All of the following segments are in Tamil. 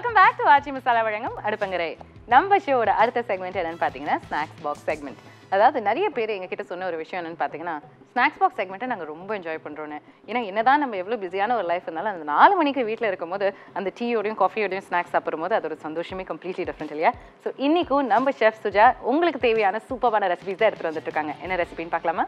Welcome back to Aachi Masala வழங்கும் அடுப்பங்கரை நம்ம ஷோவோட அடுத்த செக்மெண்ட் என்னன்னு பார்த்தீங்கன்னா ஸ்நாக்ஸ் பாக்ஸ் செக்மெண்ட் அதாவது நிறைய பேர் எங்ககிட்ட சொன்ன ஒரு விஷயம் என்னன்னு பார்த்தீங்கன்னா ஸ்நாக்ஸ் பாக்ஸ் செக்மெண்ட்டை நாங்கள் ரொம்ப என்ஜாய் பண்ணுறோன்னு ஏன்னா என்னதான் நம்ம எவ்வளோ பிஸியான ஒரு லைஃப் இருந்தாலும் அந்த நாலு மணிக்கு வீட்டில் இருக்கும்போது அந்த டீயோடையும் காஃபியோடையும் ஸ்நாக்ஸ் சாப்பிடும்போது அதோட சந்தோஷமே கம்ப்ளீட்லி டிஃப்ரெண்ட் இல்லையா ஸோ இன்னைக்கும் நம்ம ஷெஃப் சுஜா உங்களுக்கு தேவையான சூப்பரான ரெசிபிஸ் தான் எடுத்துகிட்டு வந்துட்டு இருக்காங்க என்ன ரெசிபின்னு பார்க்கலாமா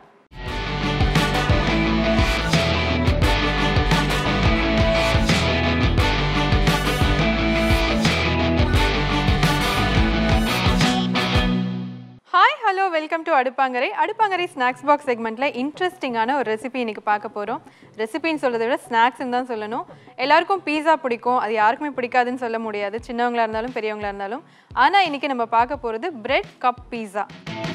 ஹாய் ஹலோ வெல்கம் டு அடுப்பாங்கரை அடுப்பாங்கரை ஸ்நாக்ஸ் பாக்ஸ் செக்மெண்ட்டில் இன்ட்ரெஸ்டிங்கான ஒரு ரெசிபி இன்னைக்கு பார்க்க போகிறோம் ரெசிபின்னு சொல்றதை விட ஸ்நாக்ஸ்ன்னு தான் சொல்லணும் எல்லாருக்கும் பீஸா பிடிக்கும் அது யாருக்குமே பிடிக்காதுன்னு சொல்ல முடியாது சின்னவங்களா இருந்தாலும் பெரியவங்களா இருந்தாலும் ஆனால் இன்னைக்கு நம்ம பார்க்க போகிறது பிரெட் கப் பீஸா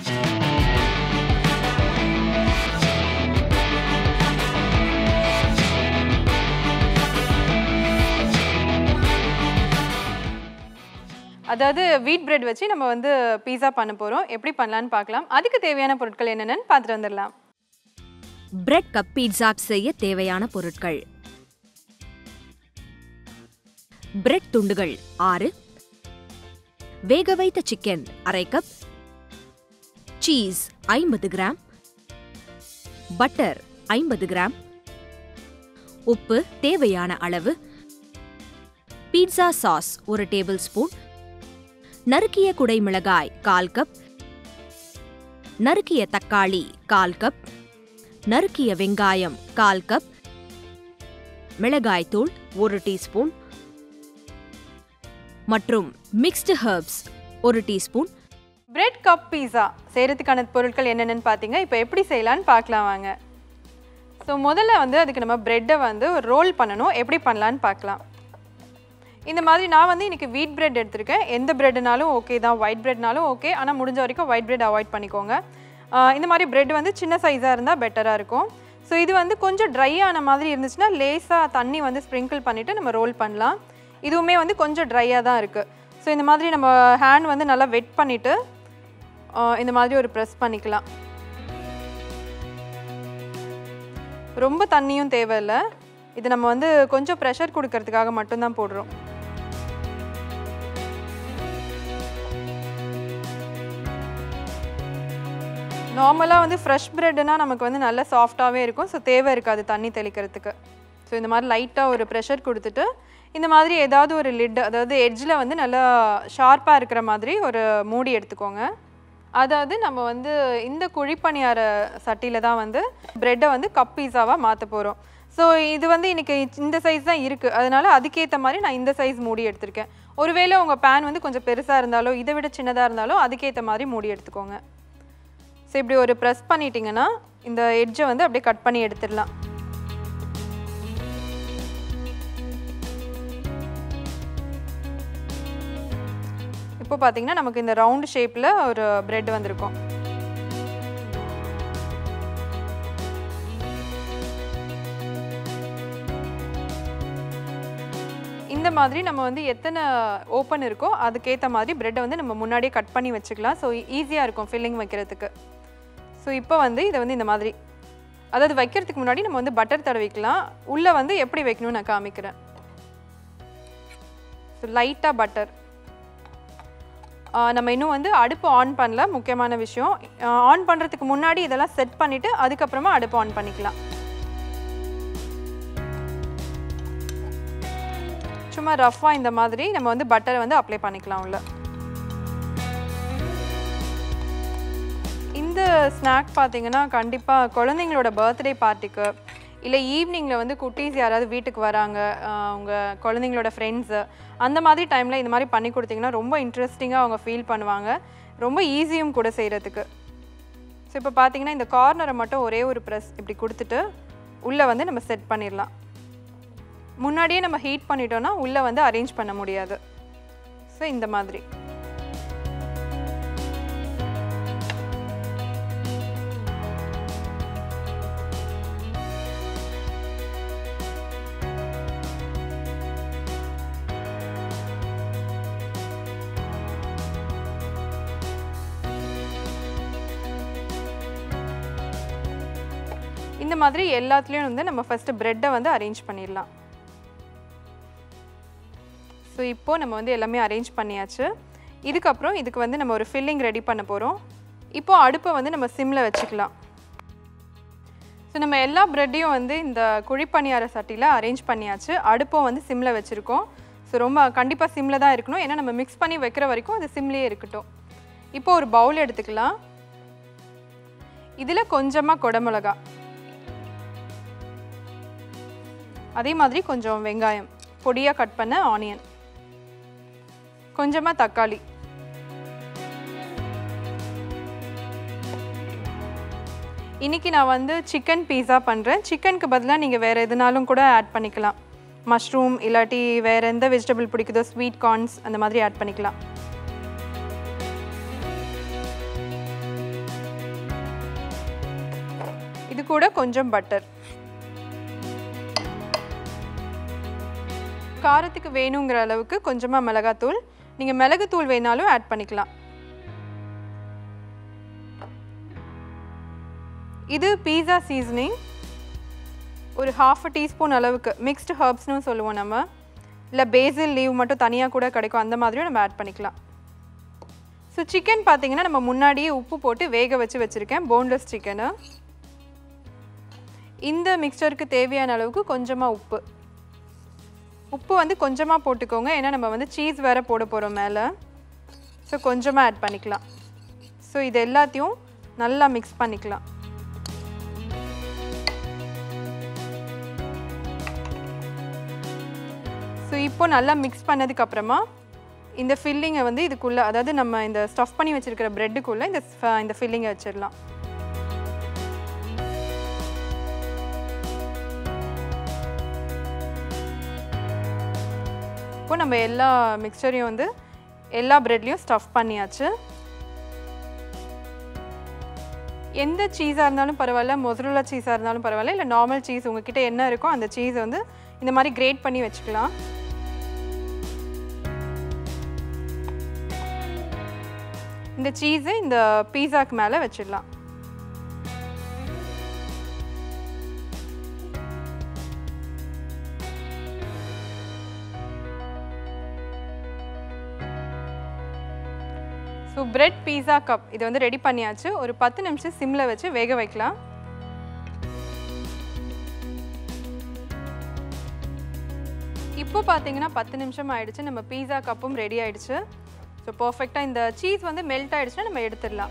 அதாவது வீட் பிரெட் வச்சு நம்ம வந்து பீஸா பண்ண போகிறோம் எப்படி பண்ணலான்னு பார்க்கலாம் அதுக்கு தேவையான பொருட்கள் என்னென்னு பார்த்துட்டு வந்துடலாம் பிரெட் கப் பீட்சா செய்ய தேவையான பொருட்கள் பிரெட் துண்டுகள் ஆறு வேக வைத்த சிக்கன் அரை கப் சீஸ் ஐம்பது கிராம் பட்டர் ஐம்பது கிராம் உப்பு தேவையான அளவு பீட்சா சாஸ் ஒரு டேபிள் ஸ்பூன் நறுக்கிய குடைமிளகாய் கால் கப் நறுக்கிய தக்காளி கால் கப் நறுக்கிய வெங்காயம் கால் கப் மிளகாய்த்தூள் ஒரு டீஸ்பூன் மற்றும் மிக்ஸ்டு ஹெர்ப்ஸ் ஒரு டீஸ்பூன் பிரெட் கப் பீஸா செய்கிறதுக்கான பொருட்கள் என்னென்னு பார்த்தீங்க இப்போ எப்படி செய்யலான்னு பார்க்கலாம் வாங்க ஸோ முதல்ல வந்து அதுக்கு நம்ம பிரெட்டை வந்து ரோல் பண்ணணும் எப்படி பண்ணலான்னு பார்க்கலாம் இந்த மாதிரி நான் வந்து இன்னைக்கு வீட் பிரெட் எடுத்திருக்கேன் எந்த பிரெட்னாலும் ஓகே தான் ஒயிட் பிரெட்னாலும் ஓகே ஆனால் முடிஞ்ச வரைக்கும் ஒயிட் பிரெட் அவாய்ட் பண்ணிக்கோங்க ஆஹ் இந்த மாதிரி பிரெட் வந்து சின்ன சைஸாக இருந்தால் பெட்டராக இருக்கும் ஸோ இது வந்து கொஞ்சம் ட்ரை ஆன மாதிரி இருந்துச்சுன்னா லேசாக தண்ணி வந்து ஸ்ப்ரிங்கிள் பண்ணிவிட்டு நம்ம ரோல் பண்ணலாம் இதுவுமே வந்து கொஞ்சம் ட்ரையாக தான் இருக்குது ஸோ இந்த மாதிரி நம்ம ஹேண்ட் வந்து நல்லா வெட் பண்ணிவிட்டு இந்த மாதிரி ஒரு ப்ரெஸ் பண்ணிக்கலாம் ரொம்ப தண்ணியும் தேவையில்லை இது நம்ம வந்து கொஞ்சம் ப்ரெஷர் கொடுக்கறதுக்காக மட்டும்தான் போடுறோம் நார்மலாக வந்து ஃப்ரெஷ் ப்ரெட்னா நமக்கு வந்து நல்ல சாஃப்டாகவே இருக்கும் ஸோ தேவை இருக்காது தண்ணி தெளிக்கிறதுக்கு ஸோ இந்த மாதிரி லைட்டாக ஒரு ப்ரெஷர் கொடுத்துட்டு இந்த மாதிரி ஏதாவது ஒரு லிட் அதாவது எட்ஜில் வந்து நல்லா ஷார்ப்பாக இருக்கிற மாதிரி ஒரு மூடி எடுத்துக்கோங்க அதாவது நம்ம வந்து இந்த குழிப்பணியார சட்டியில் தான் வந்து ப்ரெட்டை வந்து கப் பீஸாவாக மாற்ற போகிறோம் ஸோ இது வந்து இன்னைக்கு இந்த சைஸ் தான் இருக்குது அதனால அதுக்கேற்ற மாதிரி நான் இந்த சைஸ் மூடி எடுத்திருக்கேன் ஒருவேளை உங்கள் பேன் வந்து கொஞ்சம் பெருசாக இருந்தாலோ இதை விட சின்னதாக இருந்தாலோ அதுக்கேற்ற மாதிரி மூடி எடுத்துக்கோங்க ஸோ இப்படி ஒரு ப்ரெஸ் பண்ணிட்டீங்கன்னா இந்த எட்ஜை வந்து அப்படியே கட் பண்ணி எடுத்துடலாம் இப்போ பார்த்தீங்கன்னா நமக்கு இந்த ரவுண்ட் ஷேப்பில் ஒரு பிரெட் வந்திருக்கும் இந்த மாதிரி நம்ம வந்து எத்தனை ஓப்பன் இருக்கோ அதுக்கேற்ற மாதிரி பிரெட்டை வந்து நம்ம முன்னாடியே கட் பண்ணி வச்சுக்கலாம் ஸோ ஈஸியாக இருக்கும் ஃபில்லிங் வைக்கிறதுக்கு ஸோ இப்போ வந்து இதை வந்து இந்த மாதிரி அதாவது வைக்கிறதுக்கு முன்னாடி நம்ம வந்து பட்டர் தடவிக்கலாம் உள்ளே வந்து எப்படி வைக்கணும்னு நான் காமிக்கிறேன் ஸோ லைட்டாக பட்டர் நம்ம இன்னும் வந்து அடுப்பு ஆன் பண்ணல முக்கியமான விஷயம் ஆன் பண்ணுறதுக்கு முன்னாடி இதெல்லாம் செட் பண்ணிவிட்டு அதுக்கப்புறமா அடுப்பு ஆன் பண்ணிக்கலாம் சும்மா ரஃப்பாக இந்த மாதிரி நம்ம வந்து பட்டரை வந்து அப்ளை பண்ணிக்கலாம் உள்ள இந்த ஸ்நாக் பார்த்தீங்கன்னா கண்டிப்பாக குழந்தைங்களோட பர்த்டே பார்ட்டிக்கு இல்லை ஈவினிங்கில் வந்து குட்டீஸ் யாராவது வீட்டுக்கு வராங்க ஆஹ் அவங்க குழந்தைங்களோட ஃப்ரெண்ட்ஸு அந்த மாதிரி டைமில் இந்த மாதிரி பண்ணி கொடுத்தீங்கன்னா ரொம்ப இன்ட்ரெஸ்டிங்காக அவங்க ஃபீல் பண்ணுவாங்க ரொம்ப ஈஸியும் கூட செய்கிறதுக்கு ஸோ இப்போ பார்த்தீங்கன்னா இந்த கார்னரை மட்டும் ஒரே ஒரு ப்ரெஸ் இப்படி கொடுத்துட்டு உள்ளே வந்து நம்ம செட் பண்ணிடலாம் முன்னாடியே நம்ம ஹீட் பண்ணிட்டோம்னா உள்ளே வந்து அரேஞ்ச் பண்ண முடியாது ஸோ இந்த மாதிரி இந்த மாதிரி எல்லாத்துலேயும் வந்து நம்ம ஃபஸ்ட்டு ப்ரெட்டை வந்து அரேஞ்ச் பண்ணிடலாம் ஸோ இப்போது நம்ம வந்து எல்லாமே அரேஞ்ச் பண்ணியாச்சு இதுக்கப்புறம் இதுக்கு வந்து நம்ம ஒரு ஃபில்லிங் ரெடி பண்ண போகிறோம் இப்போது அடுப்பை வந்து நம்ம சிம்மில் வச்சுக்கலாம் ஸோ நம்ம எல்லா ப்ரெட்டையும் வந்து இந்த குழிப்பணியார சட்டியில் அரேஞ்ச் பண்ணியாச்சு அடுப்பும் வந்து சிம்மில் வச்சுருக்கோம் ஸோ ரொம்ப கண்டிப்பாக சிம்மில் தான் இருக்கணும் ஏன்னா நம்ம மிக்ஸ் பண்ணி வைக்கிற வரைக்கும் அது சிம்லேயே இருக்கட்டும் இப்போ ஒரு பவுல் எடுத்துக்கலாம் இதில் கொஞ்சமாக குடமிளகா அதே மாதிரி கொஞ்சம் வெங்காயம் பொடியாக கட் பண்ண ஆனியன் கொஞ்சமாக தக்காளி இன்னைக்கு நான் வந்து சிக்கன் பீஸா பண்ணுறேன் சிக்கனுக்கு பதிலாக நீங்கள் வேறு எதுனாலும் கூட ஆட் பண்ணிக்கலாம் மஷ்ரூம் இல்லாட்டி வேறு எந்த வெஜிடபிள் பிடிக்குதோ ஸ்வீட் கார்ன்ஸ் அந்த மாதிரி ஆட் பண்ணிக்கலாம் இது கூட கொஞ்சம் பட்டர் காரத்துக்கு வேணுங்கிற அளவுக்கு கொஞ்சமாக மிளகாத்தூள் நீங்கள் மிளகுத்தூள் வேணாலும் ஆட் பண்ணிக்கலாம் இது பீஸா சீசனிங் ஒரு ஹாஃப் அ டீஸ்பூன் அளவுக்கு மிக்ஸ்டு ஹர்ப்ஸ்னு சொல்லுவோம் நம்ம இல்லை பேசில் லீவ் மட்டும் தனியாக கூட கிடைக்கும் அந்த மாதிரியும் நம்ம ஆட் பண்ணிக்கலாம் ஸோ சிக்கன் பார்த்தீங்கன்னா நம்ம முன்னாடியே உப்பு போட்டு வேக வச்சு வச்சுருக்கேன் போன்லெஸ் சிக்கனு இந்த மிக்சருக்கு தேவையான அளவுக்கு கொஞ்சமாக உப்பு உப்பு வந்து கொஞ்சமாக போட்டுக்கோங்க ஏன்னா நம்ம வந்து சீஸ் வேறு போட போகிறோம் மேலே ஸோ கொஞ்சமாக ஆட் பண்ணிக்கலாம் ஸோ இது எல்லாத்தையும் நல்லா மிக்ஸ் பண்ணிக்கலாம் ஸோ இப்போ நல்லா மிக்ஸ் பண்ணதுக்கப்புறமா இந்த ஃபில்லிங்கை வந்து இதுக்குள்ளே அதாவது நம்ம இந்த ஸ்டஃப் பண்ணி வச்சுருக்கிற ப்ரெட்டுக்குள்ளே இந்த ஃப- இந்த ஃபில்லிங்கை வச்சிடலாம் இப்போ நம்ம எல்லா மிக்சரையும் வந்து எல்லா ப்ரெட்லேயும் ஸ்டஃப் பண்ணியாச்சு எந்த சீஸாக இருந்தாலும் பரவாயில்ல மொசருலா சீஸாக இருந்தாலும் பரவாயில்ல இல்லை நார்மல் சீஸ் உங்ககிட்ட என்ன இருக்கோ அந்த சீஸை வந்து இந்த மாதிரி கிரேட் பண்ணி வச்சுக்கலாம் இந்த சீஸை இந்த பீஸாக்கு மேலே வச்சிடலாம் ஸோ பிரெட் பீஸா கப் இது வந்து ரெடி பண்ணியாச்சு ஒரு பத்து நிமிஷம் சிம்மில் வச்சு வேக வைக்கலாம் இப்போ பார்த்தீங்கன்னா பத்து நிமிஷம் ஆயிடுச்சு நம்ம பீஸா கப்பும் ரெடி ஆயிடுச்சு ஸோ பர்ஃபெக்டாக இந்த சீஸ் வந்து மெல்ட் ஆயிடுச்சுன்னா நம்ம எடுத்துடலாம்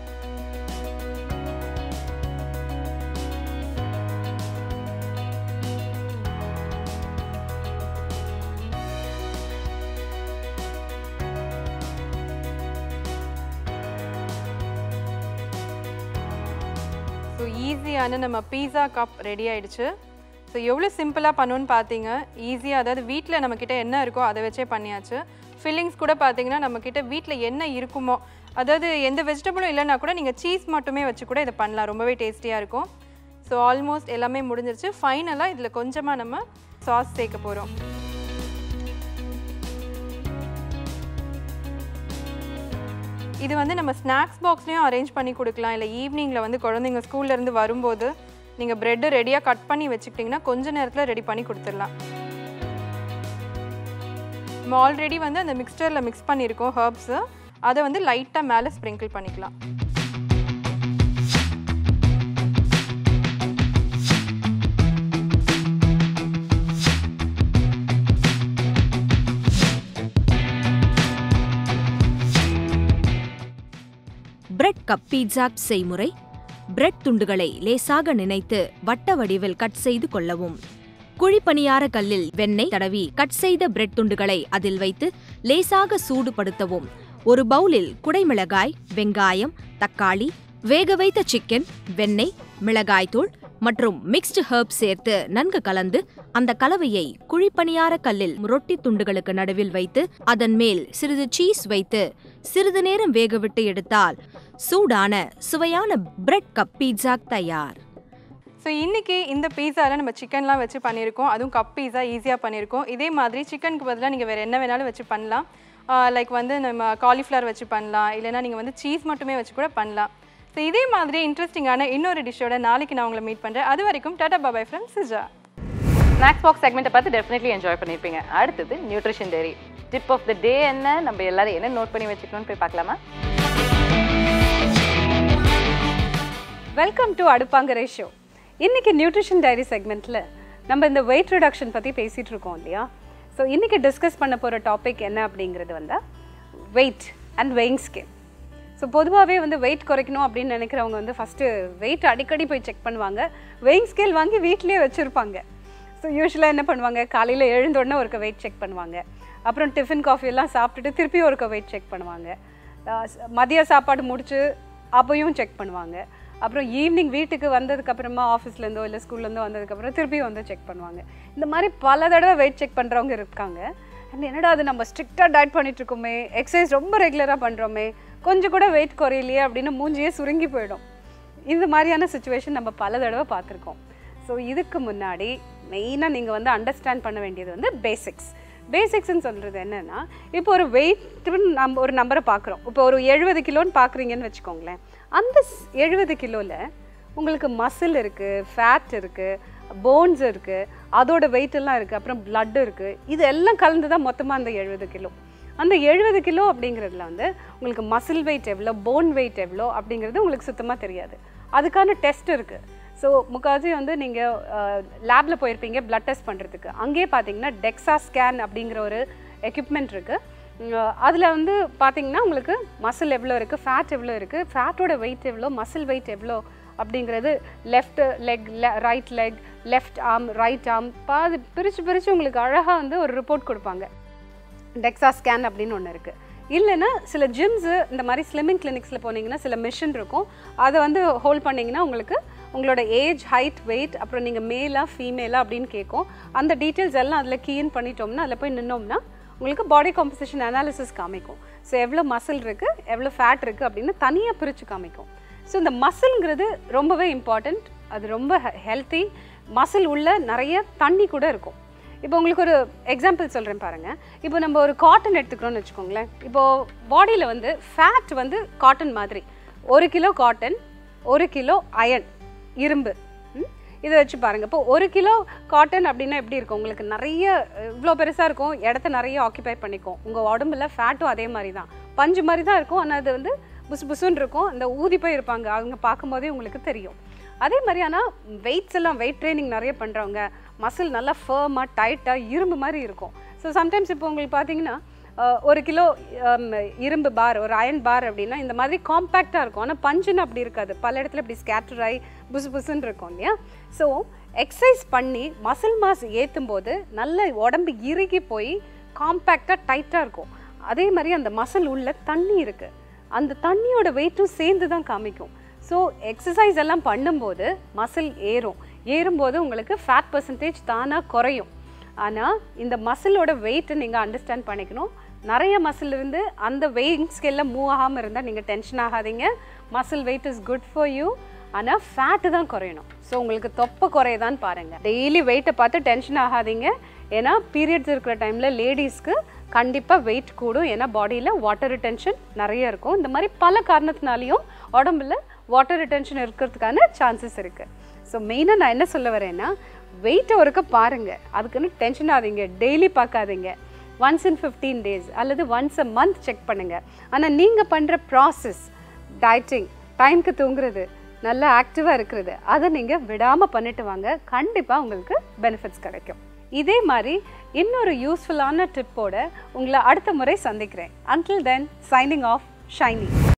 ஸோ ஈஸியான நம்ம பீஸா கப் ரெடி ஆயிடுச்சு ஸோ எவ்வளோ சிம்பிளாக பண்ணணும்னு பார்த்தீங்க ஈஸியாக அதாவது வீட்டில் நம்மக்கிட்ட என்ன இருக்கோ அதை வச்சே பண்ணியாச்சு ஃபில்லிங்ஸ் கூட பார்த்தீங்கன்னா நம்மக்கிட்ட வீட்டில் என்ன இருக்குமோ அதாவது எந்த வெஜிடபிளும் இல்லைன்னா கூட நீங்கள் சீஸ் மட்டுமே வச்சு கூட இதை பண்ணலாம் ரொம்பவே டேஸ்டியாக இருக்கும் ஸோ ஆல்மோஸ்ட் எல்லாமே முடிஞ்சிருச்சு ஃபைனலாக இதில் கொஞ்சமாக நம்ம சாஸ் சேர்க்க போகிறோம் இது வந்து நம்ம ஸ்நாக்ஸ் பாக்ஸ்லேயும் அரேஞ்ச் பண்ணி கொடுக்கலாம் இல்லை ஈவினிங்கில் வந்து குழந்தைங்க ஸ்கூல்ல இருந்து வரும்போது நீங்கள் ப்ரெட்டு ரெடியாக கட் பண்ணி வச்சுக்கிட்டிங்கன்னா கொஞ்ச நேரத்தில் ரெடி பண்ணி கொடுத்துடலாம் நம்ம ஆல்ரெடி வந்து அந்த மிக்ஸ்டரில் மிக்ஸ் பண்ணியிருக்கோம் ஹர்ப்ஸு அதை வந்து லைட்டாக மேலே ஸ்ப்ரிங்கிள் பண்ணிக்கலாம் பிரெட் கப் பீட்சா செய்முறை பிரெட் துண்டுகளை லேசாக நினைத்து வட்ட வடிவில் கட் செய்து கொள்ளவும் குழிப்பணியார கல்லில் வெண்ணெய் தடவி கட் செய்த பிரெட் துண்டுகளை அதில் வைத்து லேசாக சூடுபடுத்தவும் ஒரு பவுலில் குடைமிளகாய் வெங்காயம் தக்காளி வேக வைத்த சிக்கன் வெண்ணெய் மிளகாய்த்தூள் மற்றும் மிக்ஸ்டு ஹர்ப் சேர்த்து நன்கு கலந்து அந்த கலவையை குழிப்பணியார கல்லில் ரொட்டி துண்டுகளுக்கு நடுவில் வைத்து அதன் மேல் சிறிது சீஸ் வைத்து சிறிது நேரம் வேகவிட்டு எடுத்தால் சூடான சுவையான பிரெட் கப் பீட்சா தயார் ஸோ இன்றைக்கி இந்த பீஸாவில் நம்ம சிக்கன்லாம் வச்சு பண்ணியிருக்கோம் அதுவும் கப் பீஸா ஈஸியாக பண்ணியிருக்கோம் இதே மாதிரி சிக்கனுக்கு பதிலாக நீங்கள் வேறு என்ன வேணாலும் வச்சு பண்ணலாம் லைக் வந்து நம்ம காலிஃப்ளவர் வச்சு பண்ணலாம் இல்லைன்னா நீங்கள் வந்து சீஸ் மட்டுமே வச்சு கூட பண்ணலாம் ஸோ இதே மாதிரி இன்ட்ரெஸ்டிங்கான இன்னொரு டிஷ்ஷோட நாளைக்கு நான் உங்களை மீட் பண்ணுறேன் அது வரைக்கும் tata bye bye from Sija snacks box செக்மெண்ட்டை பார்த்து டெஃபினெட்லி என்ஜாய் பண்ணியிருப்பீங்க அடுத்தது nutrition dairy tip of the day என்ன நம்ம எல்லாரும் என்ன நோட் பண்ணி வச்சுக்கணும்னு போய் பார்க்கலாமா வெல்கம் டு அடுப்பாங்கரை ஷோ இன்னைக்கு நியூட்ரிஷன் டைரி செக்மெண்ட்டில் நம்ம இந்த வெயிட் ரிடக்ஷன் பற்றி பேசிகிட்டு இருக்கோம் இல்லையா ஸோ இன்னைக்கு டிஸ்கஸ் பண்ண போகிற டாபிக் என்ன அப்படிங்கிறது வந்து weight and weighing scale so பொதுவாகவே வந்து வெயிட் குறைக்கணும் அப்படின்னு நினைக்கிறவங்க வந்து ஃபஸ்ட்டு வெயிட் அடிக்கடி போய் செக் பண்ணுவாங்க வெயிங் ஸ்கேல் வாங்கி வீட்லேயே வச்சுருப்பாங்க ஸோ யூஸ்வலாக என்ன பண்ணுவாங்க காலையில் எழுந்த உடனே ஒருக்க வெயிட் செக் பண்ணுவாங்க அப்புறம் டிஃபன் காஃபி எல்லாம் சாப்பிட்டுட்டு திருப்பி ஒருக்க வெயிட் செக் பண்ணுவாங்க ஆஹ் ஸ்- மதிய சாப்பாடு முடிச்சு அப்பையும் செக் பண்ணுவாங்க அப்புறம் ஈவினிங் வீட்டுக்கு வந்ததுக்கப்புறமா ஆஃபீஸ்லேருந்தோ இல்லை ஸ்கூல்லேருந்தோ வந்ததுக்கப்புறம் திருப்பி வந்து செக் பண்ணுவாங்க இந்த மாதிரி பல தடவை வெயிட் செக் பண்ணுறவங்க இருக்காங்க அண்ட் என்னடா அது நம்ம ஸ்ட்ரிக்டாக டயட் பண்ணிட்டு இருக்கோமே எக்ஸசைஸ் ரொம்ப ரெகுலராக பண்ணுறோமே கொஞ்சம் கூட வெயிட் குறையலையே அப்படின்னு மூஞ்சியே சுருங்கி போயிடும் இந்த மாதிரியான சுச்சுவேஷன் நம்ம பல தடவை பார்த்துருக்கோம் ஸோ இதுக்கு முன்னாடி மெயினாக நீங்கள் வந்து அண்டர்ஸ்டாண்ட் பண்ண வேண்டியது வந்து பேசிக்ஸ் பேசிக்ஸ்னு சொல்கிறது என்னென்னா இப்போ ஒரு வெயிட்னு நம்ம ஒரு நம்பரை பார்க்குறோம் இப்போ ஒரு எழுபது கிலோன்னு பார்க்குறீங்கன்னு வச்சுக்கோங்களேன் அந்த எழுபது கிலோவில் உங்களுக்கு மசில் இருக்குது ஃபேட் இருக்குது போன்ஸ் இருக்குது அதோட weight எல்லாம் இருக்குது அப்புறம் blood இருக்குது இது எல்லாம் கலந்து தான் மொத்தமாக அந்த எழுபது கிலோ அந்த எழுபது கிலோ அப்படிங்கிறதுல வந்து உங்களுக்கு மசில் வெயிட் எவ்வளோ போன் வெயிட் எவ்வளோ அப்படிங்கிறது உங்களுக்கு சுத்தமாக தெரியாது அதுக்கான டெஸ்ட் இருக்குது ஸோ முக்கால்வாசி வந்து நீங்கள் லேபில் போயிருப்பீங்க blood டெஸ்ட் பண்ணுறதுக்கு அங்கேயே பார்த்தீங்கன்னா டெக்ஸா ஸ்கேன் அப்படிங்கிற ஒரு எக்யூப்மெண்ட் இருக்குது அதில் வந்து பார்த்தீங்கன்னா உங்களுக்கு மசில் எவ்வளோ இருக்குது ஃபேட் எவ்வளோ இருக்குது ஃபேட்டோட வெயிட் எவ்வளோ மசில் வெயிட் எவ்வளோ அப்படிங்கிறது left leg right leg left arm right arm பாதி பிரித்து பிரித்து உங்களுக்கு அழகாக வந்து ஒரு ரிப்போர்ட் கொடுப்பாங்க டெக்ஸா ஸ்கேன் அப்படின்னு ஒன்று இருக்குது இல்லைன்னா சில ஜிம்ஸு இந்த மாதிரி ஸ்லிம்மிங் கிளினிக்ஸில் போனீங்கன்னா சில மிஷின் இருக்கும் அதை வந்து ஹோல்ட் பண்ணிங்கன்னா உங்களுக்கு உங்களோட ஏஜ் ஹைட் வெயிட் அப்புறம் நீங்கள் மேலா ஃபீமேலா அப்படின்னு கேட்கும் அந்த டீட்டெயில்ஸ் எல்லாம் அதில் கீன் பண்ணிட்டோம்னா அதில் போய் நின்னோம்னா உங்களுக்கு பாடி காம்போசிஷன் அனாலிசிஸ் காமிக்கும் ஸோ எவ்வளோ மசில் இருக்குது எவ்வளோ ஃபேட் இருக்குது அப்படின்னு தனியாக பிரித்து காமிக்கும் ஸோ இந்த மசில்ங்கிறது ரொம்பவே இம்பார்ட்டண்ட் அது ரொம்ப ஹெல்த்தி மசில் உள்ள நிறைய தண்ணி கூட இருக்கும் இப்போ உங்களுக்கு ஒரு எக்ஸாம்பிள் சொல்கிறேன் பாருங்கள் இப்போ நம்ம ஒரு காட்டன் எடுத்துக்கிறோம்னு வச்சுக்கோங்களேன் இப்போது பாடியில் வந்து ஃபேட் வந்து காட்டன் மாதிரி ஒரு கிலோ காட்டன் ஒரு கிலோ அயன் இரும்பு ம்? இதை வச்சு பாருங்கள் இப்போ ஒரு கிலோ காட்டன் அப்படின்னா எப்படி இருக்கும் உங்களுக்கு நிறைய இவ்வளோ பெருசாக இருக்கும் இடத்த நிறைய ஆக்கிபை பண்ணிக்கும் உங்கள் உடம்புல ஃபேட்டும் அதே மாதிரி தான் பஞ்சு மாதிரி தான் இருக்கும் ஆனால் அது வந்து புசு புசுன்னு இருக்கும் இந்த ஊதி போய் இருப்பாங்க அவங்க பார்க்கும்போதே உங்களுக்கு தெரியும் அதே மாதிரி ஆனால் வெயிட்ஸ் எல்லாம் வெயிட் ட்ரைனிங் நிறைய பண்ணுறவங்க மசில் நல்லா ஃபேமாக டைட்டாக இரும்பு மாதிரி இருக்கும் ஸோ சம்டைம்ஸ் இப்போ உங்களுக்கு பார்த்தீங்கன்னா அஹ், ஒரு கிலோ ஹம், இரும்பு பார் ஒரு அயன் பார் அப்படின்னா இந்த மாதிரி காம்பேக்டாக இருக்கும் ஆனால் பஞ்சுன்னு அப்படி இருக்காது பல இடத்துல இப்படி ஸ்கேட்டர் ஆகி புசு புசுன்னு இருக்கும் இல்லையா ஸோ எக்ஸசைஸ் பண்ணி மசில் மாஸ் ஏற்றும் போது நல்ல உடம்பு இறுகி போய் காம்பேக்டாக டைட்டாக இருக்கும் அதே மாதிரி அந்த மசில் உள்ள தண்ணி இருக்குது அந்த தண்ணியோட வெயிட்டும் சேர்ந்து தான் காமிக்கும் ஸோ எக்ஸசைஸ் எல்லாம் பண்ணும்போது மசில் ஏறும் ஏறும்போது உங்களுக்கு ஃபேட் பர்சன்டேஜ் தானாக குறையும் ஆனால் இந்த மசிலோட வெயிட்டை நீங்கள் அண்டர்ஸ்டாண்ட் பண்ணிக்கணும் நிறைய மசில் இருந்து அந்த வெயிங் ஸ்கேலில் மூவ் ஆகாமல் இருந்தால் நீங்கள் டென்ஷன் ஆகாதீங்க muscle weight is good for you ஆனால் ஃபேட்டு தான் குறையணும் ஸோ உங்களுக்கு தொப்பை குறையதான்னு பாருங்கள் டெய்லி வெயிட்டை பார்த்து டென்ஷன் ஆகாதீங்க ஏன்னா பீரியட்ஸ் இருக்கிற டைமில் லேடிஸ்க்கு கண்டிப்பாக வெயிட் கூடும் ஏன்னா பாடியில் வாட்டர் ரிட்டென்ஷன் நிறைய இருக்கும் இந்த மாதிரி பல காரணத்தினாலையும் உடம்புல வாட்டர் ரிட்டென்ஷன் இருக்கிறதுக்கான சான்சஸ் இருக்குது ஸோ மெயினாக நான் என்ன சொல்ல வரேன்னா வெயிட்டை ஒருக்க பாருங்கள் அதுக்குன்னு டென்ஷன் ஆகாதீங்க டெய்லி பார்க்காதீங்க ஒன்ஸ் இன் ஃபிஃப்டீன் டேஸ் அல்லது ஒன்ஸ் அ மந்த் செக் பண்ணுங்கள் ஆனால் நீங்கள் பண்ணுற ப்ராசஸ் டயட்டிங் டைம்க்கு தூங்குறது நல்லா ஆக்டிவாக இருக்கிறது அதை நீங்கள் விடாமல் பண்ணிட்டு வாங்க கண்டிப்பாக உங்களுக்கு பெனிஃபிட்ஸ் கிடைக்கும் இதே மாதிரி இன்னொரு யூஸ்ஃபுல்லான டிப்போட உங்களை அடுத்த முறை சந்திக்கிறேன் until then signing off Saini